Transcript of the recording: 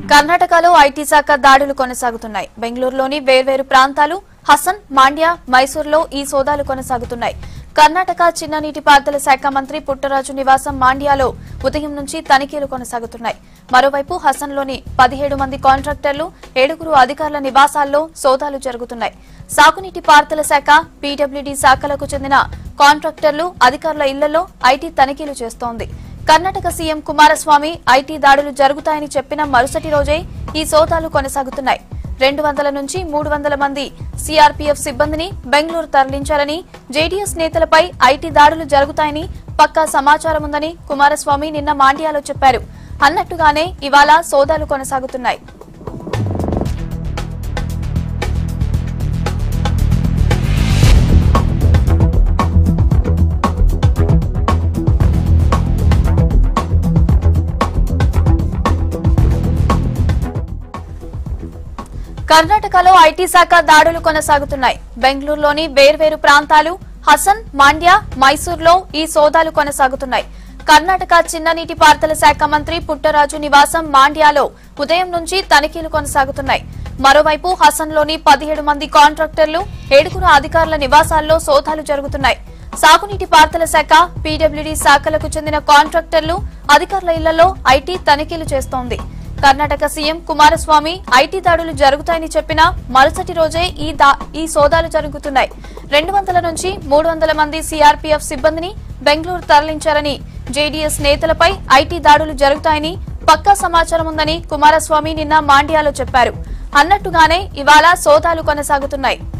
కర్ణాటకలో ఐటీ శాఖ దాడులు కొనసాగుతున్నాయి బెంగళూరులోని వేర్వేరు ప్రాంతాలు హసన్ మాండ్య మైసూర్లో ఈ సోదాలు కొనసాగుతున్నాయి కర్ణాటక చిన్న నీటిపారుదల శాఖ మంత్రి పుట్టరాజు నివాసం మాండ్యాలో ఉదయం నుంచి తనిఖీలు కొనసాగుతున్నాయి మరోవైపు హసన్లోని పదిహేడు మంది కాంట్రాక్టర్లు ఏడుగురు అధికారుల నివాసాల్లో సోదాలు జరుగుతున్నాయి సాగునీటి పారుదల శాఖ పీడబ్ల్యూడీ శాఖలకు చెందిన కాంట్రాక్టర్లు అధికారుల ఇళ్లలో ఐటీ తనిఖీలు చేస్తోంది కర్ణాటక సీఎం కుమారస్వామి ఐటీ దాడులు జరుగుతాయని చెప్పిన మరుసటి రోజే ఈ సోదాలు కొనసాగుతున్నాయి రెండు వందల నుంచి మూడు వందల మంది సీఆర్పీఎఫ్ సిబ్బందిని బెంగళూరు తరలించారని జేడీఎస్ నేతలపై ఐటీ దాడులు జరుగుతాయని పక్కా సమాచారం ఉందని కుమారస్వామి నిన్న మాండ్యాలో చెప్పారు అన్నట్టుగానే ఇవాళ సోదాలు కొనసాగుతున్నాయి కర్ణాటకలో ఐటీ శాఖ దాడులు కొనసాగుతున్నాయి బెంగళూరులోని వేర్వేరు ప్రాంతాలు హసన్ మాండ్య మైసూర్లో ఈ సోదాలు కొనసాగుతున్నాయి కర్ణాటక చిన్న నీటిపారుదల శాఖ మంత్రి పుట్టరాజు నివాసం మాండ్యాలో ఉదయం నుంచి తనిఖీలు కొనసాగుతున్నాయి మరోవైపు హసన్లోని పదిహేడు మంది కాంట్రాక్టర్లు ఏడుగురు అధికారుల నివాసాల్లో సోదాలు జరుగుతున్నాయి సాగునీటి పారుదల శాఖ పీడబ్ల్యూడీ శాఖలకు చెందిన కాంట్రాక్టర్లు అధికారుల ఇళ్లలో ఐటీ తనిఖీలు చేస్తోంది కర్ణాటక సీఎం కుమారస్వామి ఐటీ దాడులు జరుగుతాయని చెప్పిన మరుసటి రోజే ఈ దా- ఈ సోదాలు జరుగుతున్నాయి రెండు వందల నుంచి మూడు వందల మంది సీఆర్పీఎఫ్ సిబ్బందిని బెంగళూరు తరలించారని జేడీఎస్ నేతలపై ఐటీ దాడులు జరుగుతాయని పక్కా సమాచారం ఉందని కుమారస్వామి నిన్న మాండ్యాలో చెప్పారు అన్నట్టుగానే ఇవాళ సోదాలు కొనసాగుతున్నాయి